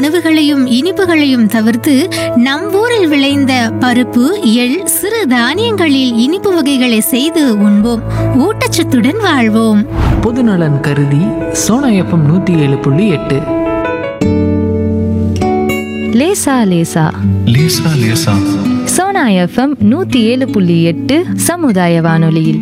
உணவுகளையும் இனிப்புகளையும் தவிர்த்து நம் ஊரில் விளைந்த பருப்பு எள் சிறு தானியங்களில் இனிப்பு வகைகளை செய்து உண்போம் ஊட்டச்சத்துடன் வாழ்வோம் பொதுநலன் கருதி சோனா எஃப்எம் நூற்றி ஏழு புள்ளி எட்டு லேசா லேசா லேசா லேசா சோனா எஃப்எம் நூத்தி ஏழு புள்ளி எட்டு சமுதாய வானொலியில்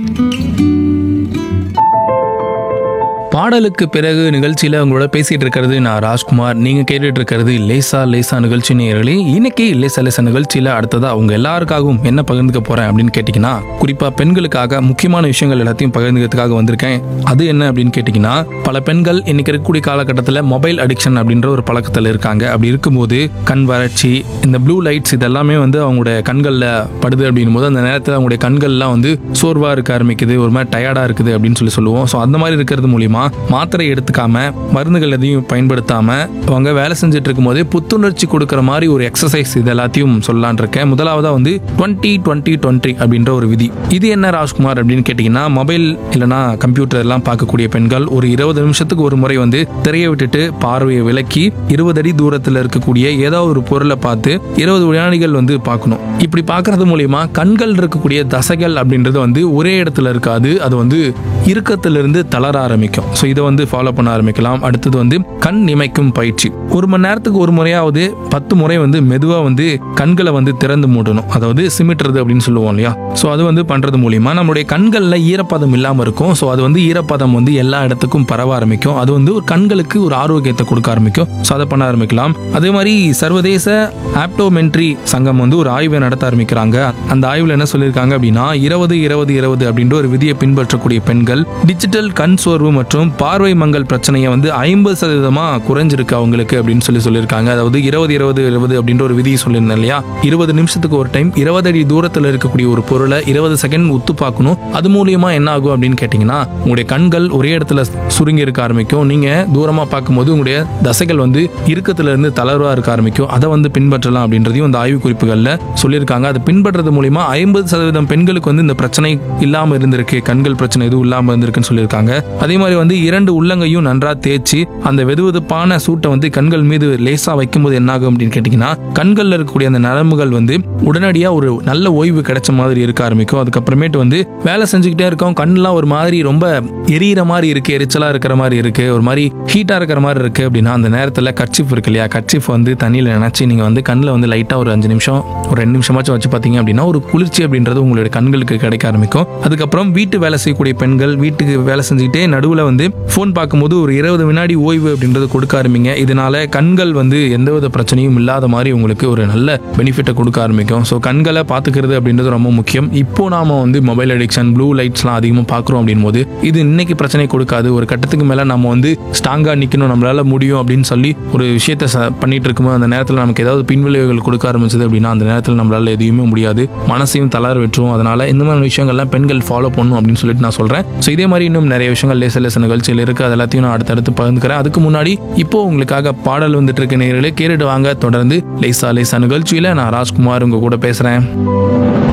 பாடலுக்கு பிறகு நிகழ்ச்சியில் உங்களோட பேசிட்டு இருக்கிறது நான் ராஜ்குமார் நீங்க கேட்டுட்டு இருக்கிறது லேசா லேசா நிகழ்ச்சி நேயர்களே இன்னைக்கு லேசா லேசா நிகழ்ச்சியில அடுத்ததா உங்க எல்லாருக்காகவும் என்ன பகிர்ந்துக்க போறேன் அப்படின்னு கேட்டீங்கன்னா குறிப்பா பெண்களுக்காக முக்கியமான விஷயங்கள் எல்லாத்தையும் பகிர்ந்துக்கிறதுக்காக வந்திருக்கேன் அது என்ன அப்படின்னு கேட்டீங்கன்னா பல பெண்கள் இன்னைக்கு இருக்கக்கூடிய காலகட்டத்தில் மொபைல் அடிக்ஷன் அப்படின்ற ஒரு பழக்கத்தில் இருக்காங்க அப்படி இருக்கும்போது கண் வறட்சி இந்த ப்ளூ லைட்ஸ் இதெல்லாமே வந்து அவங்களுடைய கண்களில் படுது அப்படின்னும் போது அந்த நேரத்தில் அவங்களுடைய கண்கள்லாம் வந்து சோர்வாக இருக்க ஆரம்பிக்குது ஒரு மாதிரி டயர்டாக இருக்குது அப்படின்னு சொல்லி சொல்லுவோம் ஸோ அந்த மாதிரி இருக்கிறது மூலியமா மாத்திரை எடுத்துக்காம மருந்துகள் எதையும் பயன்படுத்தாம அவங்க வேலை செஞ்சுட்டு இருக்கும்போதே புத்துணர்ச்சி கொடுக்குற மாதிரி ஒரு எக்ஸசைஸ் இது எல்லாத்தையும் சொல்லலான் இருக்கேன் முதலாவதா வந்து டுவெண்ட்டி டுவெண்ட்டி டுவெண்ட்டி அப்படின்ற ஒரு விதி இது என்ன ராஜ்குமார் அப்படின்னு கேட்டிங்கன்னா மொபைல் இல்லைனா கம்ப்யூட்டர் எல்லாம் பார்க்கக்கூடிய பெண்கள் ஒரு இருபது நிமிஷத்துக்கு ஒரு முறை வந்து திரையை விட்டுட்டு பார்வையை விலக்கி இருபது அடி தூரத்தில் இருக்கக்கூடிய ஏதாவது ஒரு பொருளை பார்த்து இருபது வினாடிகள் வந்து பார்க்கணும் இப்படி பார்க்கறது மூலியமா கண்கள் இருக்கக்கூடிய தசைகள் அப்படின்றது வந்து ஒரே இடத்துல இருக்காது அது வந்து இறுக்கத்திலிருந்து தளர ஆரம்பிக்கும் ஸோ இதை வந்து ஃபாலோ பண்ண ஆரம்பிக்கலாம் அடுத்தது வந்து கண் இமைக்கும் பயிற்சி ஒரு மணி நேரத்துக்கு ஒரு முறையாவது பத்து முறை வந்து மெதுவாக வந்து கண்களை வந்து திறந்து மூடணும் அதாவது சிமிட்டுறது அப்படின்னு சொல்லுவோம் இல்லையா ஸோ அது வந்து பண்ணுறது மூலியமா நம்மளுடைய கண்களில் ஈரப்பதம் இல்லாமல் இருக்கும் ஸோ அது வந்து ஈரப்பதம் வந்து எல்லா இடத்துக்கும் பரவ ஆரம்பிக்கும் அது வந்து ஒரு கண்களுக்கு ஒரு ஆரோக்கியத்தை கொடுக்க ஆரம்பிக்கும் ஸோ அதை பண்ண ஆரம்பிக்கலாம் அதே மாதிரி சர்வதேச ஆப்டோமென்ட்ரி சங்கம் வந்து ஒரு ஆய்வை நடத்த ஆரம்பிக்கிறாங்க அந்த ஆய்வில் என்ன சொல்லியிருக்காங்க அப்படின்னா இருபது இருபது இருபது அப்படின்ற ஒரு விதியை பின்பற்றக்கூடிய பெண்கள் டிஜிட்டல் கண் சோர்வு மற்றும் பார்வை மங்கல் பிரச்சனையை வந்து ஐம்பது சதவீதமா குறைஞ்சிருக்கு அவங்களுக்கு அப்படின்னு சொல்லி சொல்லியிருக்காங்க அதாவது இருபது இருபது இருபது அப்படின்ற ஒரு விதியை சொல்லியிருந்தேன் இல்லையா இருபது நிமிஷத்துக்கு ஒரு டைம் இருபது அடி தூரத்தில் இருக்கக்கூடிய ஒரு பொருளை இருபது செகண்ட் உத்து பார்க்கணும் அது மூலியமா என்ன ஆகும் அப்படின்னு கேட்டிங்கன்னா உங்களுடைய கண்கள் ஒரே இடத்துல சுருங்கி இருக்க ஆரம்பிக்கும் நீங்க தூரமா பார்க்கும்போது உங்களுடைய தசைகள் வந்து இறுக்கத்துல இருந்து தளர்வா இருக்க ஆரம்பிக்கும் அதை வந்து பின்பற்றலாம் அப்படின்றதையும் அந்த ஆய்வு குறிப்புகள்ல சொல்லியிருக்காங்க அதை பின்பற்றது மூலியமா ஐம்பது சதவீதம் பெண்களுக்கு வந்து இந்த பிரச்சனை இல்லாம இருந்திருக்கு கண்கள் பிரச்சனை எதுவும் இல்லாம இருந்திருக்குன்னு சொல்லியிருக்காங்க அதே மாதிரி வந்து இரண்டு உள்ளங்கையும் நன்றா தேய்ச்சி அந்த வெதுவெதுப்பான சூட்டை வந்து கண்கள் மீது லேசா வைக்கும்போது என்ன ஆகும் அப்படின்னு கேட்டிங்கன்னா கண்கள்ல இருக்கக்கூடிய அந்த நரம்புகள் வந்து உடனடியா ஒரு நல்ல ஓய்வு கிடைச்ச மாதிரி இருக்க ஆரம்பிக்கும் அதுக்கப்புறமேட்டு வந்து வேலை செஞ்சுக்கிட்டே இருக்கோம் கண்ணெல்லாம் ஒரு மாதிரி ரொம்ப எரியிற மாதிரி இருக்கு எரிச்சலா இருக்கிற மாதிரி இருக்கு ஒரு மாதிரி ஹீட்டா இருக்கிற மாதிரி இருக்கு அப்படின்னா அந்த நேரத்துல கர்ச்சிஃப் இருக்கு இல்லையா கர்ச்சிஃப் வந்து தண்ணியில நினைச்சு நீங்க வந்து கண்ணில் வந்து லைட்டா ஒரு அஞ்சு நிமிஷம் ஒரு ரெண்டு நிமிஷமாச்சும் வச்சு பார்த்தீங்க அப்படின்னா ஒரு குளிர்ச்சி அப்படின்றது உங்களுடைய கண்களுக்கு கிடைக்க ஆரம்பிக்கும் அதுக்கப்புறம் வீட்டு வேலை செய்யக்கூடிய பெண்கள் வீட்டுக்கு வேலை செஞ்சுக்கிட்டே நடுவில் வந்து ஃபோன் பார்க்கும்போது ஒரு இருபது வினாடி ஓய்வு அப்படின்றது கொடுக்க ஆரம்பிங்க இதனால கண்கள் வந்து எந்தவித பிரச்சனையும் இல்லாத மாதிரி உங்களுக்கு ஒரு நல்ல பெனிஃபிட்டை கொடுக்க ஆரம்பிக்கும் ஸோ கண்களை பார்த்துக்கிறது அப்படின்றது ரொம்ப முக்கியம் இப்போ நாம வந்து மொபைல் அடிக்ஷன் ப்ளூ லைட்ஸ்லாம் அதிகமாக பார்க்குறோம் அப்படின் போது இது இன்னைக்கு பிரச்சனை கொடுக்காது ஒரு கட்டத்துக்கு மேலே நம்ம வந்து ஸ்ட்ராங்காக நிற்கணும் நம்மளால முடியும் அப்படின்னு சொல்லி ஒரு விஷயத்த ச- பண்ணிட்டு இருக்கும்போது அந்த நேரத்தில் நமக்கு ஏதாவது பின்விளைவுகள் கொடுக்க ஆரம்பிச்சது அப்படின்னா அந்த நேரத்தில் நம்மளால எதுவுமே முடியாது மனசையும் தளர விட்டுரும் அதனால இந்த மாதிரி விஷயங்கள்லாம் பெண்கள் ஃபாலோ பண்ணும் அப்படின்னு சொல்லிட்டு நான் சொல்றேன் ஸோ இதே மாதிரி இன்னும் நிறைய விஷயங்கள் லேச லேச நிகழ்ச்சியில் இருக்கு அது எல்லாத்தையும் நான் அடுத்தடுத்து பகிர்ந்துக்கிறேன் அதுக்கு முன்னாடி இப்போ உங்களுக்காக பாடல் வந்துட்டு இருக்க நேர்களே கேட்டுட்டு வாங்க தொடர்ந்து லேசா லேசா நிகழ்ச்சியில நான் ராஜ்குமார் உங்க கூட பேசுறேன்